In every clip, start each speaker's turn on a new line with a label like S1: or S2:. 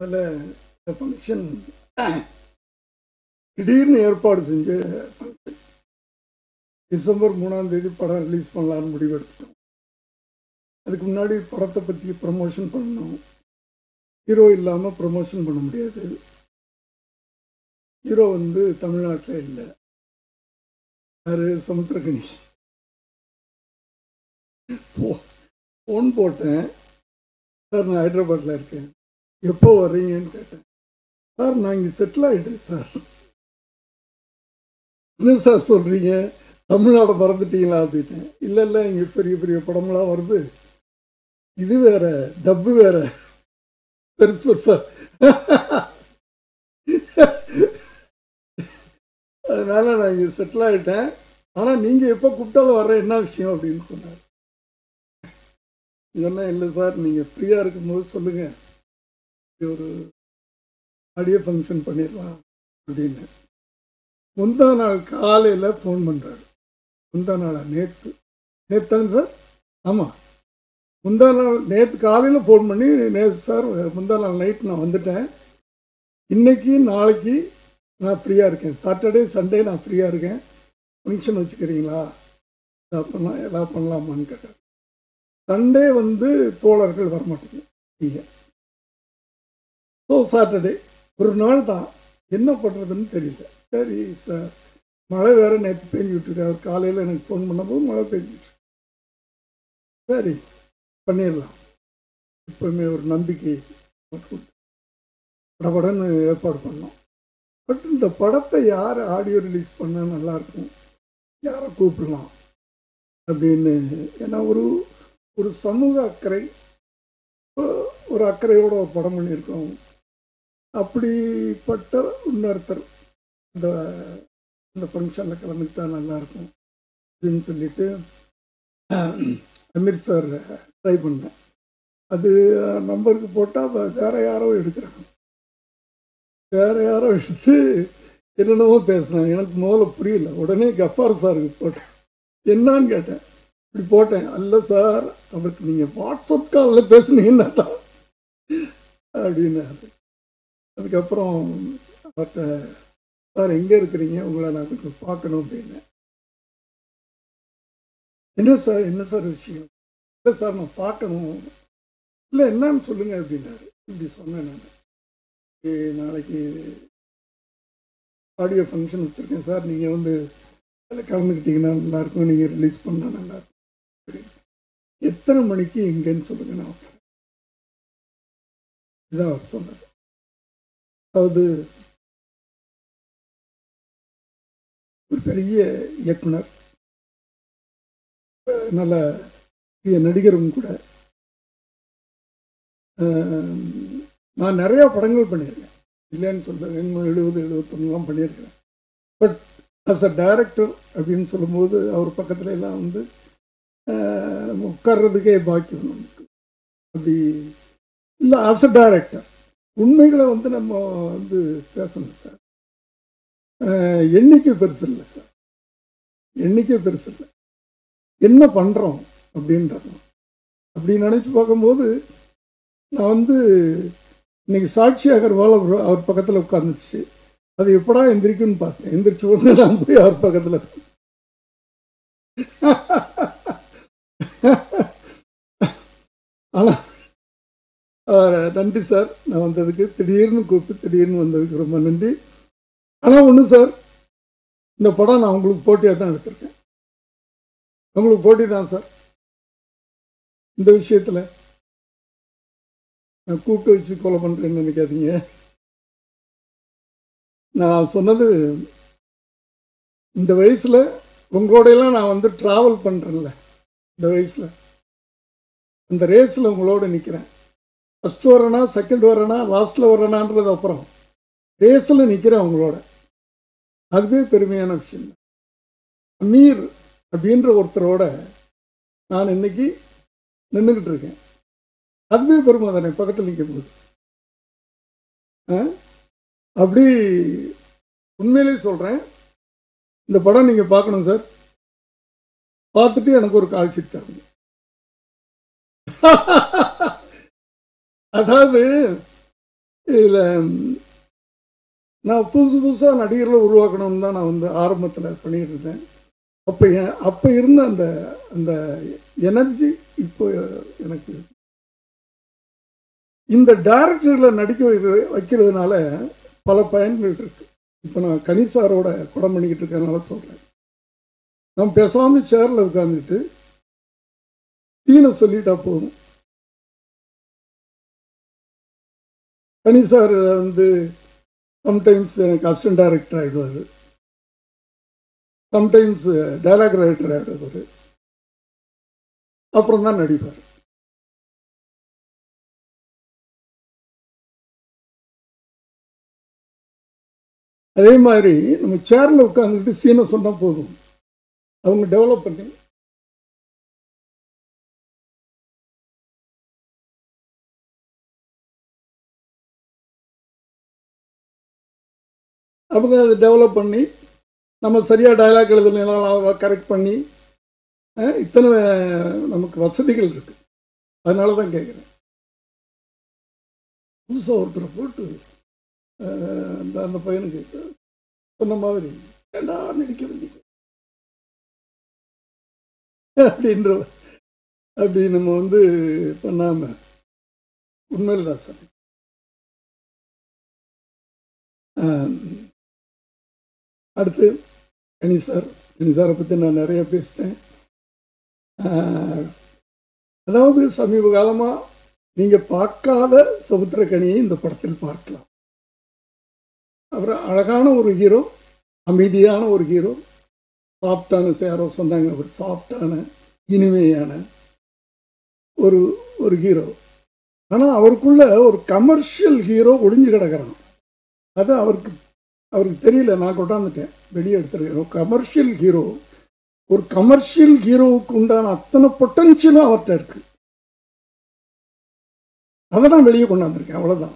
S1: அதில் இந்த ஃபங்க்ஷன் திடீர்னு ஏற்பாடு செஞ்ச ஃபங்க்ஷன் டிசம்பர் மூணாம் தேதி படம் ரிலீஸ் பண்ணலான்னு முடிவெடுத்தோம் அதுக்கு முன்னாடி படத்தை பற்றி ப்ரமோஷன் பண்ணணும் ஹீரோ இல்லாமல் ப்ரமோஷன் பண்ண முடியாது ஹீரோ வந்து தமிழ்நாட்டில் இல்லை யாரு சமுத்திரகனி ஃபோன் போட்டேன் சார் நான் ஹைதராபாத்தில் இருக்கேன் எப்போ வர்றீங்கன்னு கேட்டேன் சார் நான் இங்கே செட்டில் ஆகிட்டேன் சார் என்ன சார் சொல்கிறீங்க தமிழ்நாடு மறந்துட்டீங்களா அப்படின்ட்டேன் இல்லை இல்லை இங்கே பெரிய பெரிய படம்லாம் வருது இது வேற டப்பு வேற பெருசு பெருசா அதனால நான் இங்கே செட்டில் ஆகிட்டேன் ஆனால் நீங்கள் எப்போ கூப்பிட்டாலும் வர என்ன விஷயம் அப்படின்னு சொன்னார் சொன்னேன் இல்லை சார் நீங்கள் ஃப்ரீயாக இருக்கும்போது சொல்லுங்கள் ஒரு ஆடியோ ஃபங்க்ஷன் பண்ணிடலாம் அப்படின்னு முந்தா நாள் காலையில் ஃபோன் பண்ணுறாரு முந்தா நாளா நேற்று நேற்று தானே சார் ஆமாம் முந்தா நாள் நேற்று காலையில் ஃபோன் பண்ணி நேற்று சார் முந்தா நாள் நைட் நான் வந்துட்டேன் இன்னைக்கு நாளைக்கு நான் ஃப்ரீயாக இருக்கேன் சாட்டர்டே சண்டே நான் ஃப்ரீயாக இருக்கேன் ஃபங்க்ஷன் வச்சுக்கிறீங்களா எல்லாம் பண்ணலாம் எல்லாம் பண்ணலாமான்னு கேட்டார் சண்டே வந்து தோழர்கள் வரமாட்டீங்க நீங்கள் ஸோ சாட்டர்டே ஒரு நாள் தான் என்ன பண்ணுறதுன்னு தெரியல சரி சார் மழை வேற நேற்று பெஞ்சிட்டு இருக்கு அவர் காலையில் எனக்கு ஃபோன் பண்ணும்போது மழை பெஞ்சிட்டு சரி பண்ணிடலாம் எப்பவுமே ஒரு நம்பிக்கை படபடன்னு ஏற்பாடு பண்ணோம் பட் இந்த படத்தை யார் ஆடியோ ரிலீஸ் பண்ணால் நல்லாயிருக்கும் யாரை கூப்பிடலாம் அப்படின்னு ஏன்னா ஒரு ஒரு சமூக அக்கறை ஒரு அக்கறையோட ஒரு படம் பண்ணியிருக்கோம் அப்படிப்பட்ட இன்னொருத்தர் இந்த இந்த ஃபங்க்ஷனில் கலந்துக்கிட்டா நல்லாயிருக்கும் அப்படின்னு சொல்லிட்டு அமீர் சார் ட்ரை பண்ணேன் அது நம்பருக்கு போட்டால் வேற யாரோ எடுக்கிறாங்க வேற யாரோ எடுத்து என்னென்னவோ பேசுனாங்க எனக்கு முதல்ல புரியல உடனே கஃபார் சாருக்கு போட்டேன் என்னான்னு கேட்டேன் இப்படி போட்டேன் அல்ல சார் அவருக்கு நீங்கள் வாட்ஸ்அப் காலில் பேசுனீங்கன்னா தான் அப்படின்னாரு அதுக்கப்புறம் அவர்கிட்ட சார் எங்கே இருக்கிறீங்க உங்களை நான் கொஞ்சம் பார்க்கணும் அப்படின்னேன் என்ன சார் என்ன சார் விஷயம் இல்லை சார் நான் பார்க்கணும் இல்லை என்னன்னு சொல்லுங்க அப்படின்னாரு இப்படி சொன்னேன் நான் நாளைக்கு ஆடியோ ஃபங்க்ஷன் வச்சுருக்கேன் சார் நீங்கள் வந்து அதில் கலந்துக்கிட்டீங்கன்னா நல்லாயிருக்கும் நீங்கள் ரிலீஸ் பண்ணால் நல்லாயிருக்கும் எத்தனை மணிக்கு எங்கன்னு சொல்லுங்க நான் இதான் அவர் சொன்னார் அதாவது ஒரு பெரிய இயக்குனர் நல்ல பெரிய நடிகரும் கூட நான் நிறையா படங்கள் பண்ணியிருக்கேன் இல்லைன்னு சொல்கிறேன் எழுபது எழுபத்தொன்னுலாம் பண்ணியிருக்கிறேன் பட் ஆஸ் அ டைரக்டர் அப்படின்னு சொல்லும்போது அவர் பக்கத்துல எல்லாம் வந்து உட்கார்றதுக்கே பாக்கியம் நமக்கு அப்படி இல்லை ஆஸ் அ டைரக்டர் உண்மைகளை வந்து நம்ம வந்து பேசணும் சார் எண்ணிக்கை பெருசு இல்லை சார் எண்ணிக்கை பெருசு இல்லை என்ன பண்ணுறோம் அப்படின்றது அப்படி நினச்சி பார்க்கும்போது நான் வந்து இன்னைக்கு சாட்சி அகர்வால் அவர் அவர் பக்கத்தில் உட்காந்துச்சு அது எப்படா எந்திரிக்குன்னு பார்த்தேன் எந்திரிச்ச உடனே நான் போய் அவர் பக்கத்தில் ஆனால் நன்றி சார் நான் வந்ததுக்கு திடீர்னு கூப்பிட்டு திடீர்னு வந்ததுக்கு ரொம்ப நன்றி ஆனால் ஒன்று சார் இந்த படம் நான் உங்களுக்கு போட்டியாக தான் எடுத்திருக்கேன் உங்களுக்கு போட்டி தான் சார் இந்த விஷயத்தில் நான் கூப்பிட்டு வச்சு கொலை பண்ணுறேன்னு நினைக்காதீங்க நான் சொன்னது இந்த வயசில் உங்களோடையெல்லாம் நான் வந்து ட்ராவல் பண்ணுறேன்ல இந்த வயசில் அந்த ரேஸில் உங்களோட நிற்கிறேன் ஃபஸ்ட் வரேனா செகண்ட் வரேனா லாஸ்ட்டில் வரேனான்றது அப்புறம் ரேஸில் நிற்கிறேன் உங்களோட அதுவே பெருமையான விஷயம் அமீர் அப்படின்ற ஒருத்தரோட நான் இன்னைக்கு நின்றுக்கிட்டு இருக்கேன் அதுவே பெருமை தானே பக்கத்தில் நிற்கும் போது அப்படி உண்மையிலே சொல்கிறேன் இந்த படம் நீங்கள் பார்க்கணும் சார் பார்த்துட்டு எனக்கு ஒரு கால் ஷீட் தரணும் அதாவது இதில் நான் புதுசு புதுசாக நடிகர்களை உருவாக்கணும்னு தான் நான் வந்து ஆரம்பத்தில் பண்ணிட்டு இருந்தேன் அப்போ என் அப்போ இருந்த அந்த அந்த எனர்ஜி இப்போ எனக்கு இந்த டைரக்டரில் நடிக்க வை- வைக்கிறதுனால பல பயன்கள் இருக்கு இப்போ நான் கனிசாரோட படம் பண்ணிக்கிட்டு இருக்கறனால சொல்கிறேன் நான் பேசாமல் சேரில் உட்காந்துட்டு சீனை சொல்லிட்டா போதும் கனி சார் வந்து சம்டைம்ஸ் எனக்கு அசிஸ்டன்ட் டைரக்டர் ஆகிடுவார் சம்டைம்ஸ் டைலாக் ரைட்டர் ஆகிடுவார் அப்புறம் தான் நடிப்பார் அதே மாதிரி நம்ம சேரில் உட்காந்துக்கிட்டு சீனை சொன்னால் போதும் அவங்க டெவலப் பண்ணி அவங்க அதை டெவலப் பண்ணி நம்ம சரியாக டயலாக் எழுதுனாலும் கரெக்ட் பண்ணி அஹ், இத்தனை நமக்கு வசதிகள் இருக்கு அதனால தான் கேட்குறேன் புதுசாக ஒருத்தரை போட்டு அஹ், அந்த அந்த பையனுக்கு சொன்ன மாதிரி ஏண்டா நடிக்க வேண்டியது அப்படின்ற அப்படி நம்ம வந்து பண்ணாம உண்மையில் தான் சார் ஆம். அடுத்து கனி சார் கனி சாரை பற்றி நான் நிறைய பேசிட்டேன் ஆஹ், அதாவது சமீப காலமாக நீங்கள் பார்க்காத சமுத்திரக்கனியை இந்த படத்தில் பார்க்கலாம் அவர் அழகான ஒரு ஹீரோ அமைதியான ஒரு ஹீரோ சாஃப்டான யாரோ சொன்னாங்க அவர் சாஃப்டான இனிமையான ஒரு ஒரு ஹீரோ ஆனால் அவருக்குள்ள ஒரு கமர்ஷியல் ஹீரோ ஒளிஞ்சு கிடக்கிறான் அது அவருக்கு அவருக்கு தெரியல நான் கொண்டாந்துட்டேன் வெளியே எடுத்துருக்கேன் ஒரு கமர்ஷியல் ஹீரோ ஒரு கமர்ஷியல் ஹீரோவுக்கு உண்டான அத்தனை பொட்டன்ஷியலும் அவர்கிட்ட இருக்கு அதை நான் வெளியே கொண்டாந்துருக்கேன் அவ்வளோதான்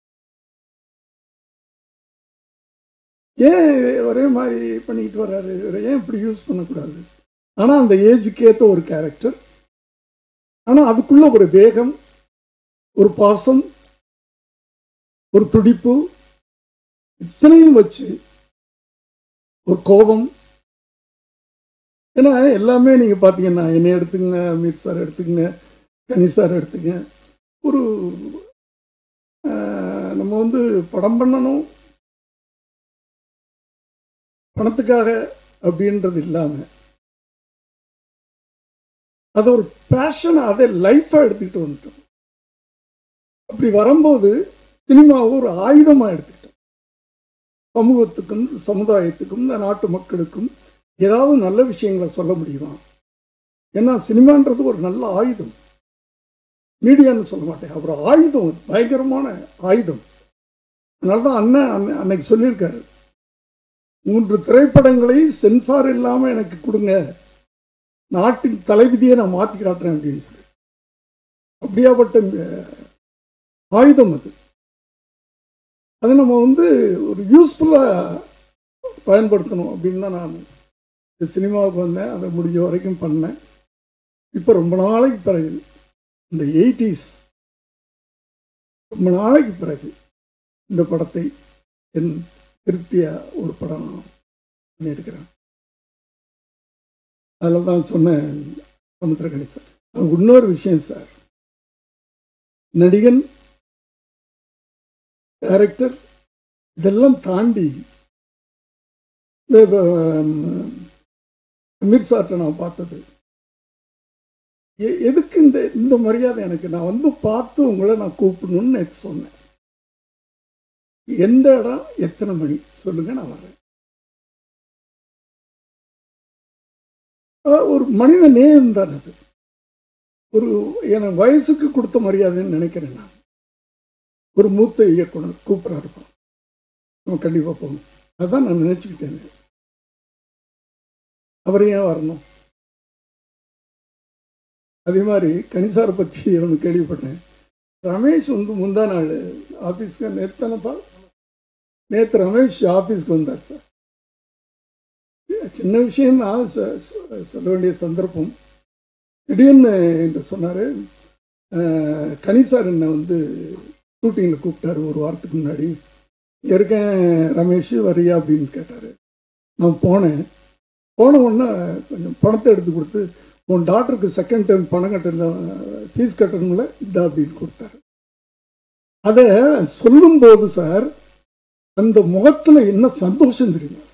S1: ஏன் ஒரே மாதிரி பண்ணிக்கிட்டு வர்றாரு இவரை ஏன் இப்படி யூஸ் பண்ணக்கூடாது ஆனால் அந்த ஏஜுக்கு ஏற்ற ஒரு கேரக்டர் ஆனால் அதுக்குள்ள ஒரு வேகம் ஒரு பாசம் ஒரு துடிப்பு இத்தனையும் வச்சு ஒரு கோபம் ஏன்னா எல்லாமே நீங்கள் பார்த்தீங்கன்னா என்னை எடுத்துங்க அமித் சார் எடுத்துங்க கனி சார் எடுத்துங்க ஒரு ஆஹ், நம்ம வந்து படம் பண்ணணும் பணத்துக்காக அப்படின்றது இல்லாமல் அது ஒரு பேஷன் அதை லைஃபாக எடுத்துக்கிட்டு வந்துட்டோம் அப்படி வரும்போது சினிமாவை ஒரு ஆயுதமாக எடுத்துக்கிட்டோம் சமூகத்துக்கும் சமுதாயத்துக்கும் இந்த நாட்டு மக்களுக்கும் ஏதாவது நல்ல விஷயங்களை சொல்ல முடியுமா ஏன்னா சினிமான்றது ஒரு நல்ல ஆயுதம் மீடியான்னு சொல்ல மாட்டேன் ஒரு ஆயுதம் அது, பயங்கரமான ஆயுதம் அதனால தான் அண்ணன் அன்னை- அன்னைக்கு சொல்லியிருக்காரு மூன்று திரைப்படங்களை சென்சார் இல்லாமல் எனக்கு கொடுங்க நாட்டின் தலைவிதியை நான் மாற்றி காட்டுறேன் அப்படின்னு சொல்லி அப்படியாப்பட்ட அஹ், ஆயுதம் அது அதை நம்ம வந்து ஒரு யூஸ்ஃபுல்லாக பயன்படுத்தணும் அப்படின்னு தான் நான் இந்த சினிமாவுக்கு வந்தேன் அதை முடிஞ்ச வரைக்கும் பண்ணேன் இப்போ ரொம்ப நாளைக்கு பிறகு இந்த எயிட்டிஸ் ரொம்ப நாளைக்கு பிறகு இந்த படத்தை என் திருப்தியாக ஒரு படம் பண்ணியிருக்கிறேன் அதில் தான் சொன்னேன் சமுத்திரகணி சார் அது இன்னொரு விஷயம் சார் நடிகன் டைரக்டர் இதெல்லாம் தாண்டி இந்த ஹம், அமீர் சார்ட்ட நான் பார்த்தது எ- எதுக்கு இந்த இந்த மரியாதை எனக்கு நான் வந்து பார்த்து உங்களை நான் கூப்பிடணும்னு நேற்று சொன்னேன் எந்த இடம் எத்தனை மணி சொல்லுங்க நான் வரேன் அஹ் ஒரு மனித நேயம் தான் அது ஒரு எனக்கு வயசுக்கு கொடுத்த மரியாதைன்னு நினைக்கிறேன் நான் ஒரு மூத்த இயக்குனர் கூப்பிட்றா இருப்போம் நம்ம கண்டிப்பாக போகணும் அதான் நான் நினச்சிக்கிட்டேன் அவர் ஏன் வரணும் அதே மாதிரி கனிசாரை பற்றி ஒன்று கேள்விப்பட்டேன் ரமேஷ் வந்து முந்தா நாள் ஆஃபீஸ்க்கு நேற்று நேற்று ரமேஷ் ஆஃபீஸ்க்கு வந்தார் சார் சின்ன விஷயம் தான் சொ- சொ- சொல்ல வேண்டிய சந்தர்ப்பம் திடீர்னு என்று சொன்னார் கனிசார் என்னை வந்து ஷூட்டிங்கில் கூப்பிட்டாரு ஒரு வாரத்துக்கு முன்னாடி இருக்கேன் ரமேஷ் வரியா அப்படின்னு கேட்டார் நான் போனேன் போன உடனே கொஞ்சம் பணத்தை எடுத்து கொடுத்து உன் டாக்டருக்கு செகண்ட் டைம் பணம் கட்டணும் ஃபீஸ் கட்டணும்ல இதா அப்படின்னு கொடுத்தாரு அதை சொல்லும்போது சார் அந்த முகத்துல என்ன சந்தோஷம் தெரியுமா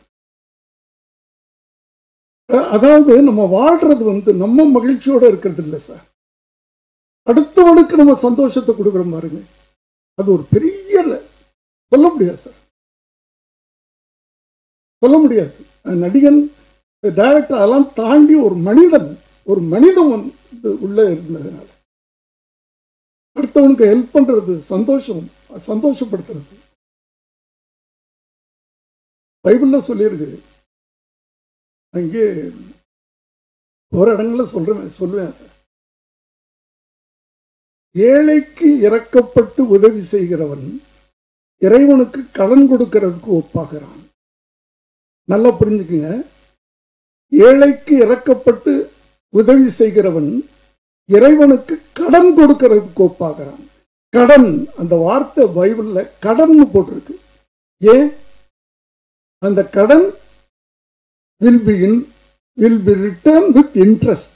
S1: அஹ் அதாவது நம்ம வாழ்றது வந்து நம்ம மகிழ்ச்சியோட இருக்கிறது இல்லை சார் அடுத்தவனுக்கு நம்ம சந்தோஷத்தை கொடுக்குற பாருங்க அது ஒரு பெரிய ல- சொல்ல முடியாது சார் சொல்ல முடியாது அஹ் நடிகன் டைரக்டர் அதெல்லாம் தாண்டி ஒரு மனிதன் ஒரு மனிதன் வந்து உள்ள இருந்ததுனால அடுத்தவனுக்கு ஹெல்ப் பண்றது சந்தோஷம் சந்தோஷப்படுத்துறது பைபிள்ல சொல்லியிருக்கு அங்கே ஒரு இடங்கள்ல சொல்றேன் சொல்லுவேன் அதை. ஏழைக்கு இறக்கப்பட்டு உதவி செய்கிறவன் இறைவனுக்கு கடன் கொடுக்கிறதுக்கு ஒப்பாகிறான் நல்லா புரிஞ்சுக்குங்க ஏழைக்கு இறக்கப்பட்டு உதவி செய்கிறவன் இறைவனுக்கு கடன் கொடுக்கிறதுக்கு ஒப்பாகிறான் கடன் அந்த வார்த்தை பைபிள்ல கடன் போட்டிருக்கு ஏன் அந்த கடன் will be in will be return with interest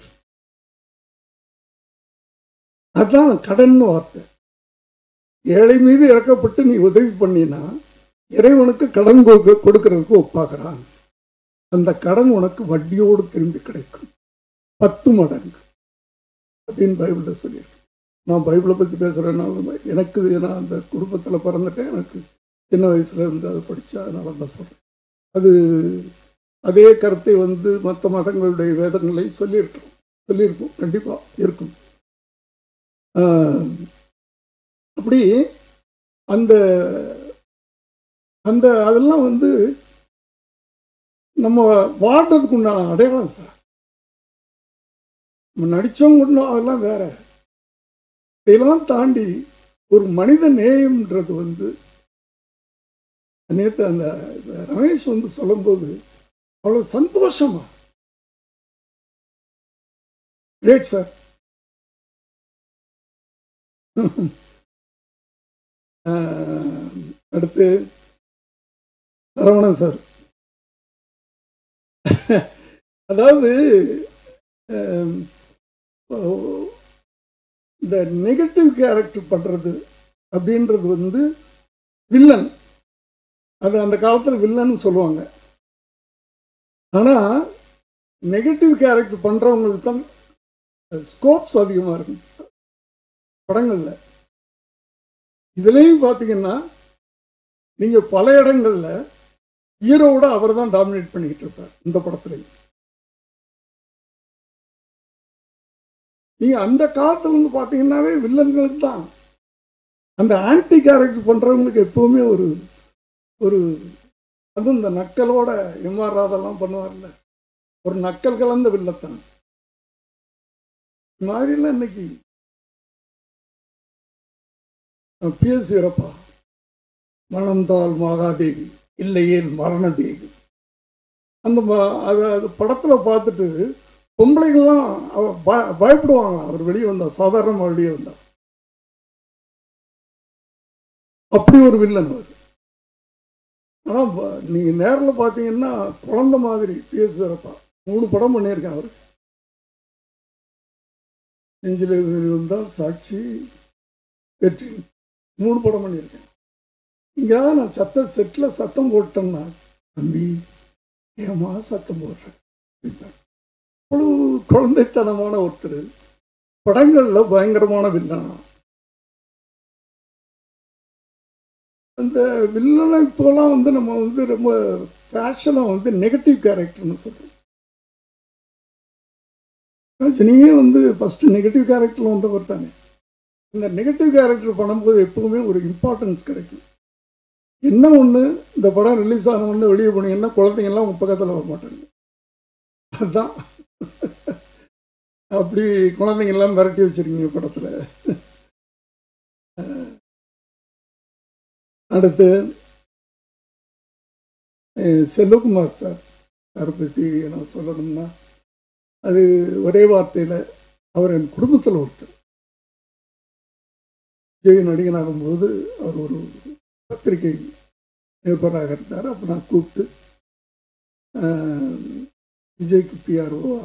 S1: அதான் கடன் வார்த்தை ஏழை மீது இறக்கப்பட்டு நீ உதவி பண்ணினா இறைவனுக்கு கடன் கொடுக்க- கொடுக்கிறதுக்கு ஒப்பாகிறான் அந்த கடன் உனக்கு வட்டியோடு திரும்பி கிடைக்கும் பத்து மடங்கு அப்படின்னு பைபிளில் சொல்லியிருக்கு நான் பைபிளை பற்றி பேசுகிறேன்னால எனக்கு நான் அந்த குடும்பத்தில் பிறந்துட்டேன் எனக்கு சின்ன வயசுல இருந்து அதை படித்தா அதனால தான் சொல்கிறேன் அது அதே கருத்தை வந்து மற்ற மதங்களுடைய வேதங்களை சொல்லியிருக்கோம் சொல்லியிருக்கும் கண்டிப்பாக இருக்கும் ஆஹ், அப்படி அந்த அந்த அதெல்லாம் வந்து நம்ம வாழ்றதுக்கு உண்டான அடையாளம் சார் நம்ம நடிச்சவங்க ஒன்றும் அதெல்லாம் வேற இதெல்லாம் தாண்டி ஒரு மனித நேயம்ன்றது வந்து நேற்று அந்த ரமேஷ் வந்து சொல்லும்போது அவ்வளோ சந்தோஷமா கிரேட் சார் அடுத்து சரவணன் சார் அதாவது அஹ், இந்த நெகட்டிவ் கேரக்டர் பண்றது அப்படின்றது வந்து வில்லன் அது அந்த காலத்தில் வில்லன் சொல்லுவாங்க ஆனா நெகட்டிவ் கேரக்டர் பண்றவங்களுக்கு தான் ஸ்கோப்ஸ் அதிகமாக இருக்கும் படங்கள்ல இதுலேயும் பார்த்தீங்கன்னா நீங்க பல இடங்கள்ல ஹீரோவோட அவர் தான் டாமினேட் பண்ணிக்கிட்டு இருப்பார் இந்த படத்துலையும் நீங்க அந்த காலத்துல இருந்து பார்த்தீங்கன்னாவே வில்லன்களுக்கு தான் அந்த ஆன்டி கேரக்டர் பண்றவங்களுக்கு எப்பவுமே ஒரு ஒரு அதுவும் இந்த நக்கலோட எம்ஆர் ராதெல்லாம் பண்ணுவார்ல ஒரு நக்கல் கலந்த வில்லத்தான் இந்த மாதிரிலாம் இன்னைக்கு பிஎஸ் வீரப்பா மணந்தால் மாகாதேவி இல்லையேல் மரணதேவி அந்த ம- அது அது படத்துல பார்த்துட்டு பொம்பளைங்கள்லாம் அவ பய- பயப்படுவாங்களாம் அவர் வெளியே வந்தா சாதாரணமா வெளியே வந்தா அப்படி ஒரு வில்லன் அவர் ஆனா ப- நீங்க நேரில் பார்த்தீங்கன்னா குழந்தை மாதிரி பிஎஸ் வீரப்பா மூணு படம் பண்ணியிருக்கேன் அவர் நெஞ்சில் வந்தால் சாட்சி வெற்றி மூணு படம் பண்ணியிருக்கேன் இங்கே நான் சத்த செட்டில் சத்தம் போட்டேன்னா தம்பி ஏமா சத்தம் போடுறேன் அப்படின்னாரு. அவ்வளவு குழந்தைத்தனமான ஒருத்தர் படங்கள்ல பயங்கரமான வில்லனா அந்த வில்லனை இப்போலாம் வந்து நம்ம வந்து ரொம்ப ஃபேஷனாக வந்து நெகட்டிவ் கேரக்டர்னு சொல்றோம் ரஜினியே வந்து ஃபர்ஸ்ட் நெகட்டிவ் கேரக்டர்ல வந்தவர் தானே இந்த நெகட்டிவ் கேரக்டர் பண்ணும்போது எப்பவுமே ஒரு இம்பார்ட்டன்ஸ் கிடைக்கும் என்ன ஒன்று இந்த படம் ரிலீஸ் ஆன உடனே வெளியே போனீங்கன்னா குழந்தைங்கள்லாம் உங்கள் பக்கத்தில் வர மாட்டாங்க அதுதான் அப்படி குழந்தைங்கெல்லாம் மிரட்டி வச்சிருக்கீங்க படத்தில் அடுத்து அஹ், செல்வகுமார் சார் சார் பற்றி நான் சொல்லணும்னா அது ஒரே வார்த்தையில் அவர் என் குடும்பத்தில் ஒருத்தர் விஜய் நடிகனாகும்போது அவர் ஒரு பத்திரிகை நிருபராக இருந்தார் அப்போ நான் கூப்பிட்டு ஆஹ், விஜய்க்கு பிஆர்ஓ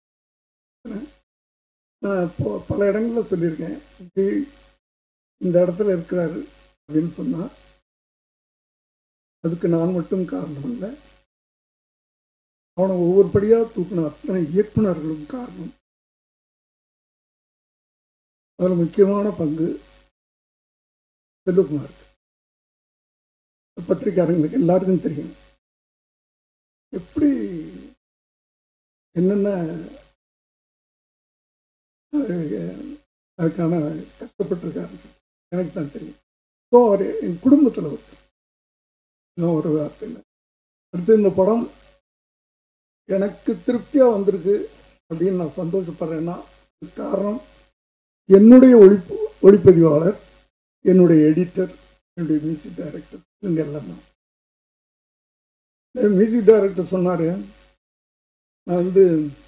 S1: நான் இப்போ பல இடங்களில் சொல்லியிருக்கேன் விஜய் இந்த இடத்துல இருக்கிறாரு அப்படின்னு சொன்னால் அதுக்கு நான் மட்டும் காரணம் இல்லை அவனை ஒவ்வொரு படியாக தூக்கின அத்தனை இயக்குனர்களும் காரணம் அதில் முக்கியமான பங்கு செல்வகுமார் பத்திரிக்கையாளர்களுக்கு எல்லாருக்கும் தெரியும் எப்படி என்னென்ன அஹ், அதுக்கான கஷ்டப்பட்டிருக்காரு எனக்கு தான் தெரியும் ஸோ அவர் என் குடும்பத்தில் ஒரு இன்னும் ஒரு வார்த்தையில் அடுத்து இந்த படம் எனக்கு திருப்தியாக வந்திருக்கு அப்படின்னு நான் சந்தோஷப்படுறேன்னா அதுக்கு காரணம் என்னுடைய ஒளிப்பு ஒளிப்பதிவாளர் என்னுடைய எடிட்டர் என்னுடைய மியூசிக் டைரக்டர் இவங்க எல்லாம் தான் மியூசிக் டைரக்டர் சொன்னார் நான் வந்து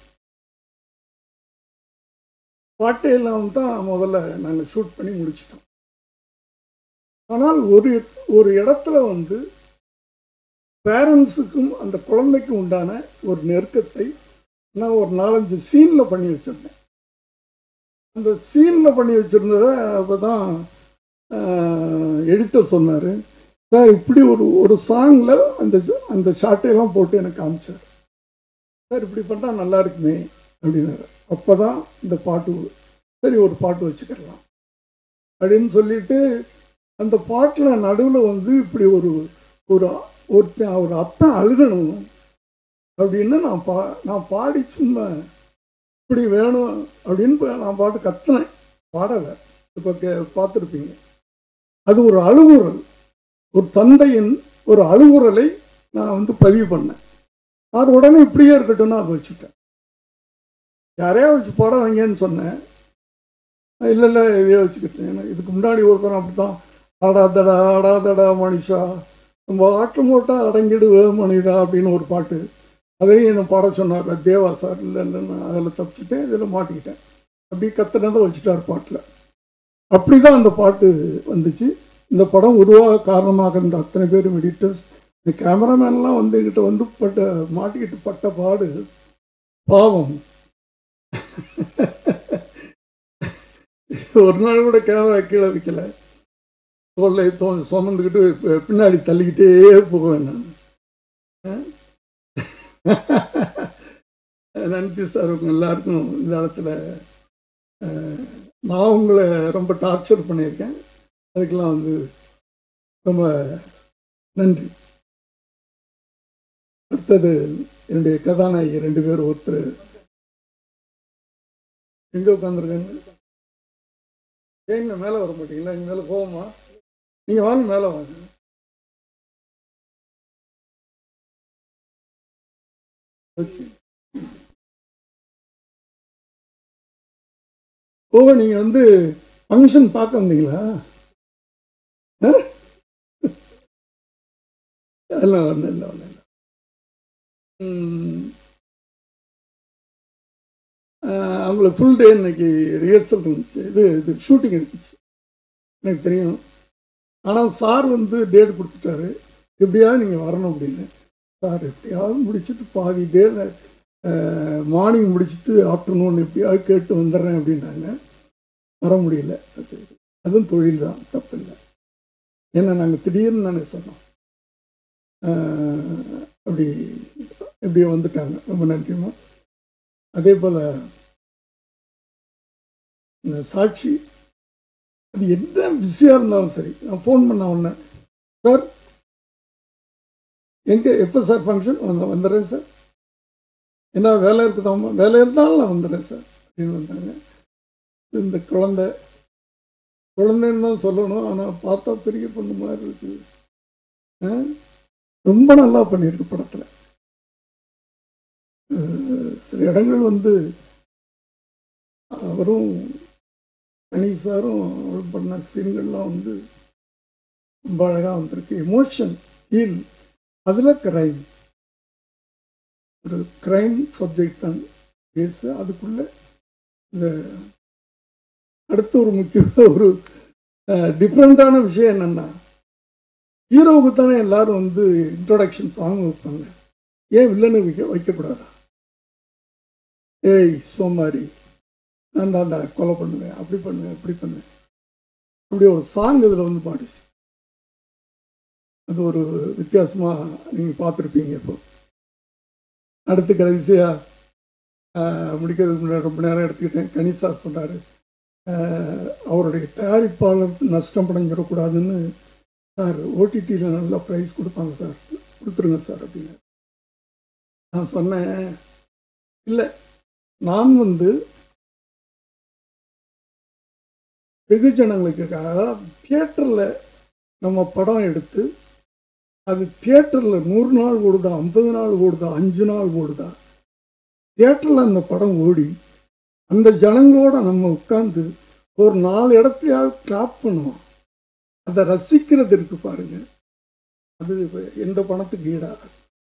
S1: பாட்டையெல்லாம் தான் முதல்ல நாங்கள் ஷூட் பண்ணி முடிச்சிட்டோம் ஆனால் ஒரு ஒரு இடத்துல வந்து பேரண்ட்ஸுக்கும் அந்த குழந்தைக்கும் உண்டான ஒரு நெருக்கத்தை நான் ஒரு நாலஞ்சு சீனில் பண்ணி வச்சுருந்தேன் அந்த சீனில் பண்ணி வச்சுருந்ததை அப்போ தான் எடிட்டர் சொன்னார் சார் இப்படி ஒரு ஒரு சாங்கில் அந்த அந்த ஷார்ட்டையெல்லாம் போட்டு எனக்கு காமிச்சார் சார் இப்படி பண்ணால் நல்லா இருக்குமே அப்படின்னாரு அப்போ தான் இந்த பாட்டு சரி ஒரு பாட்டு வச்சுக்கலாம் அப்படின்னு சொல்லிட்டு அந்த பாட்டில் நடுவில் வந்து இப்படி ஒரு ஒரு ஒருத்தன் ஒரு அத்தன் அழுகணும் அப்படின்னு நான் பா நான் பாடி சும்மா இப்படி வேணும் அப்படின்னு ப- நான் பாட்டு கத்துனேன் பாடலை இப்போ கே பார்த்துருப்பீங்க அது ஒரு அழுகுறல் ஒரு தந்தையின் ஒரு அழுகுறலை நான் வந்து பதிவு பண்ணேன் அது உடனே இப்படியே இருக்கட்டும்னு அதை வச்சுட்டேன் யாரையா வச்சு பாட வைங்கன்னு சொன்னேன் இல்லை இல்லை இதையே வச்சுக்கிட்டேன் ஏன்னா இதுக்கு முன்னாடி ஒருத்தன் அப்படித்தான் ஆடாதடா ஆடாதடா மனுஷா நம்ம ஆட்டு மூட்டா அடங்கிடுவே மனிதா அப்படின்னு ஒரு பாட்டு அதையும் என்ன பாட சொன்னார் தேவா சார் இல்லை இல்லைன்னு அதில் தப்பிச்சுட்டேன் இதில் மாட்டிக்கிட்டேன் அப்படி கத்துனதை வச்சுட்டார் பாட்டில் அப்படி தான் அந்த பாட்டு வந்துச்சு இந்த படம் உருவாக காரணமாக இருந்த அத்தனை பேரும் எடிட்டர்ஸ் இந்த கேமராமேன்லாம் வந்து எங்கிட்ட வந்து பட்ட மாட்டிக்கிட்டு பட்ட பாடு பாவம் ஒரு நாள் கூட கேமரா கீழே வைக்கல தோல்லை தோ சுமந்துக்கிட்டு பி- பின்னாடி தள்ளிக்கிட்டே போவேன் நான் அஹ்? நன்றி சார் உங்க எல்லாருக்கும் இந்த இடத்துல அஹ், நான் உங்களை ரொம்ப டார்ச்சர் பண்ணியிருக்கேன் அதுக்கெல்லாம் வந்து ரொம்ப நன்றி அடுத்தது என்னுடைய கதாநாயகி ரெண்டு பேரும் ஒருத்தர் எங்க உட்காந்துருக்காங்க ஏங்க மேலே வர மாட்டீங்களா எங்க மேலே போவோமா நீங்க வாங்க மேலே வாங்க ஓகே ஓ நீங்க வந்து ஃபங்க்ஷன் பார்க்க வந்தீங்களா ஆ? இல்லை ஒன்றும் இல்லை ஒன்றும் இல்லை ம். ஆ, அவங்களுக்கு ஃபுல் டே இன்னைக்கு ரிஹர்சல் இருந்துச்சு இது இது ஷூட்டிங் இருந்துச்சு எனக்கு தெரியும் ஆனால் சார் வந்து டேட் கொடுத்துட்டாரு எப்படியாவது நீங்கள் வரணும் அப்படின்னு சார் எப்படியாவது முடிச்சுட்டு பாதி டே மார்னிங் முடிச்சுட்டு ஆஃப்டர்நூன் எப்படியாவது கேட்டு வந்துடுறேன் அப்படின்னாங்க வர முடியல அது அதுவும் தொழில் தான் தப்பு இல்லை ஏன்னா நாங்கள் திடீர்னு நானே சொன்னோம் ஆஹ், அப்படி எப்படியோ வந்துட்டாங்க ரொம்ப நன்றிமா அதே போல் இந்த சாட்சி அது என்ன பிஸியாக இருந்தாலும் சரி நான் ஃபோன் பண்ண உடனே சார் எங்கே எப்போ சார் ஃபங்க்ஷன் வந்து வந்துடுறேன் சார் என்ன வேலை இருக்குதாம்மா வேலை இருந்தாலும் நான் வந்துடுறேன் சார் அப்படின்னு வந்தாங்க இந்த குழந்தை குழந்தைன்னு தான் சொல்லணும் ஆனால் பார்த்தா பெரிய பொண்ணு மாதிரி இருக்கு ஆ? ரொம்ப நல்லா பண்ணியிருக்கு படத்தில் சில இடங்கள் வந்து அவரும் அனி சாரும் அவர் பண்ண சீன்கள்லாம் வந்து ரொம்ப அழகாக வந்திருக்கு எமோஷன் ஃபீல் அதில் கிரைம் ஒரு கிரைம் சப்ஜெக்ட் தான் கேஸு அதுக்குள்ள இந்த அடுத்த ஒரு முக்கியமான ஒரு டிஃப்ரெண்ட்டான விஷயம் என்னென்னா ஹீரோவுக்கு தானே எல்லாரும் வந்து இன்ட்ரோடக்ஷன் சாங் வைப்பாங்க ஏன் வில்லனு வைக்க வைக்கக்கூடாதா ஏய் சோமாரி நான் தாண்டா கொலை பண்ணுவேன் அப்படி பண்ணுவேன் இப்படி பண்ணுவேன் அப்படி ஒரு சாங் இதில் வந்து பாடிச்சு அது ஒரு வித்தியாசமாக நீங்கள் பார்த்துருப்பீங்க இப்போ அடுத்து கடைசியாக முடிக்கிறதுக்கு முன்னாடி ரொம்ப நேரம் எடுத்துக்கிட்டேன் கணிசா சொன்னார் அவருடைய தயாரிப்பாளர் நஷ்டம் அடைஞ்சிடக்கூடாதுன்னு சார் ஓடிடியில் நல்லா ப்ரைஸ் கொடுப்பாங்க சார் கொடுத்துருங்க சார் அப்படின்னு நான் சொன்னேன் இல்லை நான் வந்து வெகுஜனங்களுக்காக தியேட்டரில் நம்ம படம் எடுத்து அது தியேட்டரில் நூறு நாள் ஓடுதா ஐம்பது நாள் ஓடுதா அஞ்சு நாள் ஓடுதா தியேட்டரில் அந்த படம் ஓடி அந்த ஜனங்களோட நம்ம உட்காந்து ஒரு நாலு இடத்தையாவது கிளாப் பண்ணுவோம் அதை ரசிக்கிறது இருக்கு பாருங்க அது எந்த பணத்துக்கு ஈடாக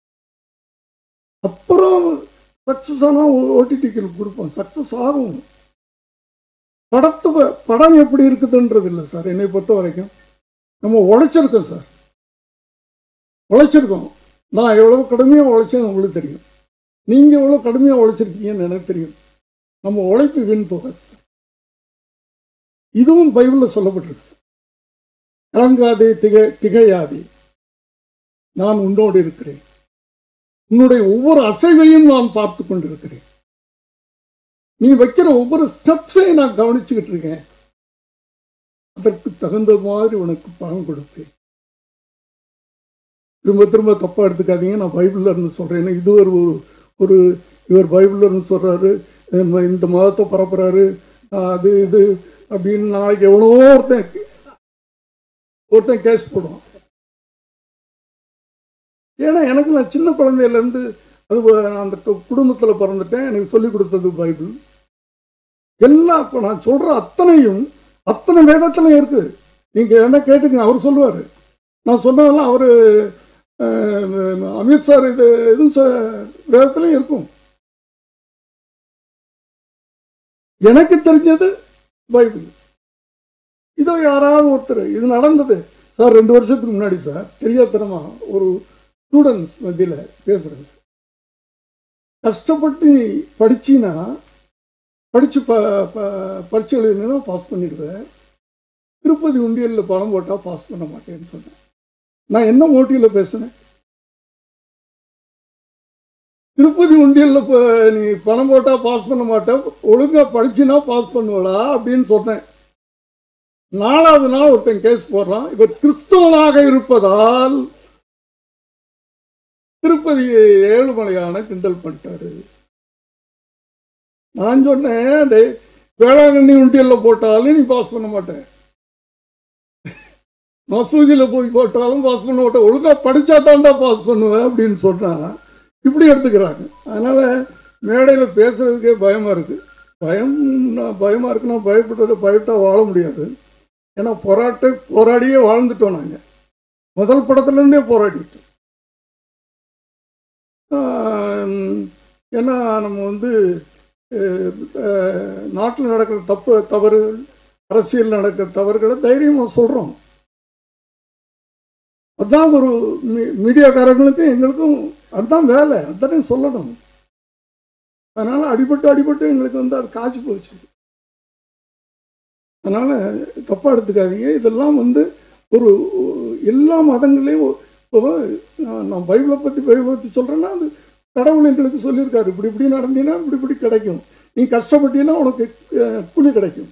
S1: அப்புறம் சக்ஸஸ் ஆனால் ஓடிடிக்கு கொடுப்போம் சக்ஸஸ் ஆகும் படத்து படம் எப்படி இருக்குதுன்றது இல்லை சார் என்னை பொறுத்த வரைக்கும் நம்ம உழைச்சிருக்கோம் சார் உழைச்சிருக்கோம் நான் எவ்வளோ கடுமையாக உழைச்சேன்னு உங்களுக்கு தெரியும் நீங்கள் எவ்வளோ கடுமையாக உழைச்சிருக்கீங்கன்னு எனக்கு தெரியும் நம்ம உழைப்பு வீண் போகாது இதுவும் பைபிளில் சொல்லப்பட்டிருக்கு கலங்காதே திக திகையாதே நான் உன்னோடு இருக்கிறேன் உன்னுடைய ஒவ்வொரு அசைவையும் நான் பார்த்து கொண்டிருக்கிறேன் நீ வைக்கிற ஒவ்வொரு ஸ்டெப்ஸையும் நான் கவனிச்சுக்கிட்டு இருக்கேன் அதற்கு தகுந்த மாதிரி உனக்கு பணம் கொடுப்பேன் திரும்ப திரும்ப தப்பா எடுத்துக்காதீங்க நான் பைபிள்ல இருந்து சொல்றேன் இது ஒரு ஒரு இவர் பைபிள்ல இருந்து சொல்றாரு இந்த மதத்தை பரப்புறாரு அது இது அப்படின்னு நாளைக்கு எவ்வளோ ஒருத்தன் ஒருத்தன் கேஸ் போடுவான் ஏன்னா எனக்கு நான் சின்ன குழந்தையிலேருந்து அது அந்த குடும்பத்தில் பிறந்துட்டேன் எனக்கு சொல்லி கொடுத்தது பைபிள் எல்லாம் இப்போ நான் சொல்கிற அத்தனையும் அத்தனை வேதத்துலையும் இருக்குது நீங்கள் என்ன கேட்டுங்க அவர் சொல்லுவார் நான் சொன்னதெல்லாம் அவர் அமித்ஷா இது இதுவும் வேதத்துலையும் இருக்கும் எனக்கு தெரிஞ்சது பைபிள் இதோ யாராவது ஒருத்தர் இது நடந்தது சார் ரெண்டு வருஷத்துக்கு முன்னாடி சார் தெரியாதனமா ஒரு ஸ்டூடெண்ட்ஸ் மத்தியில் பேசுறது கஷ்டப்பட்டு படிச்சின்னா படித்து ப பரீட்சை எழுதினா பாஸ் பண்ணிடுவேன் திருப்பதி உண்டியலில் பணம் போட்டால் பாஸ் பண்ண மாட்டேன்னு சொன்னேன் நான் என்ன மோட்டிவில் பேசுனேன் திருப்பதி உண்டியலில் இப்போ நீ பணம் போட்டால் பாஸ் பண்ண மாட்டேன் ஒழுங்காக படிச்சினா பாஸ் பண்ணுவடா அப்படின்னு சொன்னேன் நாலாவது நாள் ஒருத்தன் கேஸ் போடுறான் இவர் கிறிஸ்தவனாக இருப்பதால் திருப்பதி ஏழுமலையான கிண்டல் பண்ணிட்டாரு நான் சொன்னேன் வேளாங்கண்ணி உண்டியல்ல போட்டாலும் நீ பாஸ் பண்ண மாட்டேன் மசூதியில் போய் போட்டாலும் பாஸ் பண்ண மாட்டேன் ஒழுங்கா படிச்சா தாண்டா பாஸ் பண்ணுவேன் அப்படின்னு சொன்னா இப்படி எடுத்துக்கிறாங்க அதனால மேடையில் பேசுறதுக்கே பயமா இருக்கு பயம் பயமா இருக்குன்னா பயப்பட்டது பயப்பட்டா வாழ முடியாது ஏன்னா போராட்ட போராடியே வாழ்ந்துட்டோம் நாங்கள் முதல் படத்துலேருந்தே போராடிட்டோம் ஏன்னா நம்ம வந்து நாட்டில் நடக்கிற தப்பு தவறு அரசியல் நடக்கிற தவறுகளை தைரியமாக சொல்கிறோம் அதுதான் ஒரு மீடியாக்காரங்களுக்கும் எங்களுக்கும் அதுதான் வேலை அதுதானே சொல்லணும் அதனால் அடிபட்டு அடிபட்டு எங்களுக்கு வந்து அது காய்ச்சி போச்சு அதனால் தப்பாக எடுத்துக்காதீங்க இதெல்லாம் வந்து ஒரு எல்லா மதங்களையும் இப்போ நான் பைபிளை பற்றி பைபிளை பற்றி சொல்கிறேன்னா அது கடவுள் எங்களுக்கு சொல்லியிருக்காரு இப்படி இப்படி நடந்தீங்கன்னா இப்படி இப்படி கிடைக்கும் நீ கஷ்டப்பட்டீங்கன்னா உனக்கு கூலி கிடைக்கும்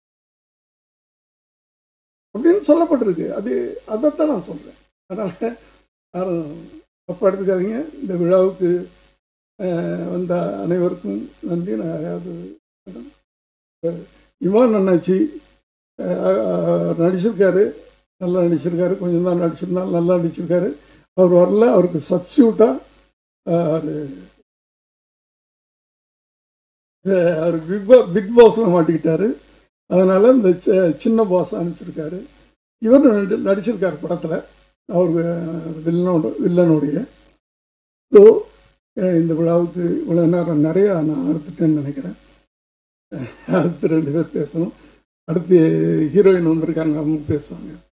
S1: அப்படின்னு சொல்லப்பட்டிருக்கு அது அதைத்தான் நான் சொல்கிறேன் அதனால் யாரும் தப்பாக எடுத்துக்காதீங்க இந்த விழாவுக்கு வந்த அனைவருக்கும் நன்றி நான் யாராவது இமான் அண்ணாச்சி நடிச்சிருக்காரு நல்லா நடிச்சிருக்காரு கொஞ்சம் தான் நடிச்சிருந்தாலும் நல்லா நடிச்சிருக்காரு அவர் வரல அவருக்கு சப்ஸ்டியூட்டாக அவர் அவர் பிக் பா பிக் பாஸில் மாட்டிக்கிட்டாரு அதனால் இந்த சின்ன பாஸ் அனுப்பிச்சிருக்காரு இவர் நடிச்சிருக்கார் படத்தில் அவர் வில்லனோட வில்லனுடைய ஸோ இந்த விழாவுக்கு இவ்வளோ நேரம் நிறையா நான் அறுத்துட்டேன்னு நினைக்கிறேன் அடுத்து ரெண்டு பேர் பேசணும் அடுத்து ஹீரோயின் வந்திருக்காங்க அவங்க பேசுவாங்க